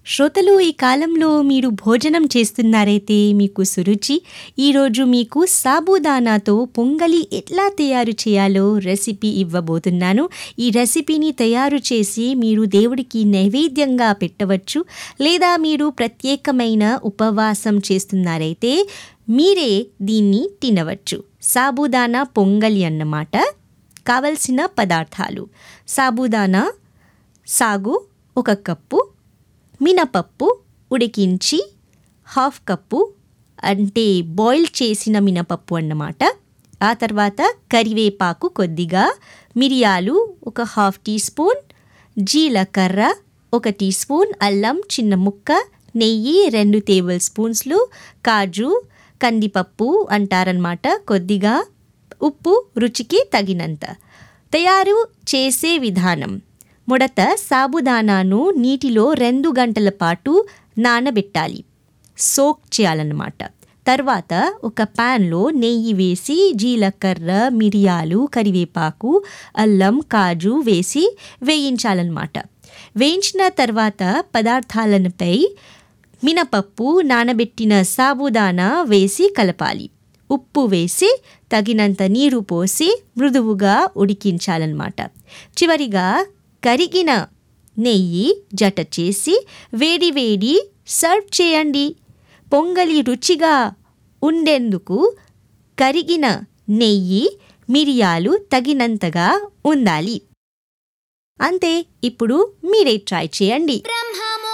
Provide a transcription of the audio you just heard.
శ్రోతలు ఈ కాలంలో మీరు భోజనం చేస్తున్నారైతే మీకు సురుచి ఈరోజు మీకు సాబుదానాతో పొంగలి ఎట్లా తయారు చేయాలో రెసిపీ ఇవ్వబోతున్నాను ఈ రెసిపీని తయారు చేసి మీరు దేవుడికి నైవేద్యంగా పెట్టవచ్చు లేదా మీరు ప్రత్యేకమైన ఉపవాసం చేస్తున్నారైతే మీరే దీన్ని తినవచ్చు సాబుదానా పొంగలి అన్నమాట కావలసిన పదార్థాలు సాబుదానా సాగు ఒక కప్పు మినపప్పు ఉడికించి హాఫ్ కప్పు అంటే బాయిల్ చేసిన మినపప్పు అన్నమాట ఆ తర్వాత కరివేపాకు కొద్దిగా మిరియాలు ఒక హాఫ్ టీ స్పూన్ జీలకర్ర ఒక టీ స్పూన్ అల్లం చిన్న ముక్క నెయ్యి రెండు టేబుల్ స్పూన్స్లు కాజు కందిపప్పు అంటారనమాట కొద్దిగా ఉప్పు రుచికి తగినంత తయారు చేసే విధానం మొదట సాబుదానాను నీటిలో రెండు గంటల పాటు నానబెట్టాలి సోక్ చేయాలన్నమాట తర్వాత ఒక ప్యాన్లో నెయ్యి వేసి జీలకర్ర మిరియాలు కరివేపాకు అల్లం కాజు వేసి వేయించాలన్నమాట వేయించిన తర్వాత పదార్థాలపై మినపప్పు నానబెట్టిన సాబుదానా వేసి కలపాలి ఉప్పు వేసి తగినంత నీరు పోసి మృదువుగా ఉడికించాలన్నమాట చివరిగా కరిగిన నెయ్యి జట చేసి వేడి వేడి సర్వ్ చేయండి పొంగలి రుచిగా ఉండేందుకు కరిగిన నెయ్యి మిరియాలు తగినంతగా ఉండాలి అంతే ఇప్పుడు మీరే ట్రై చేయండి బ్రహ్మము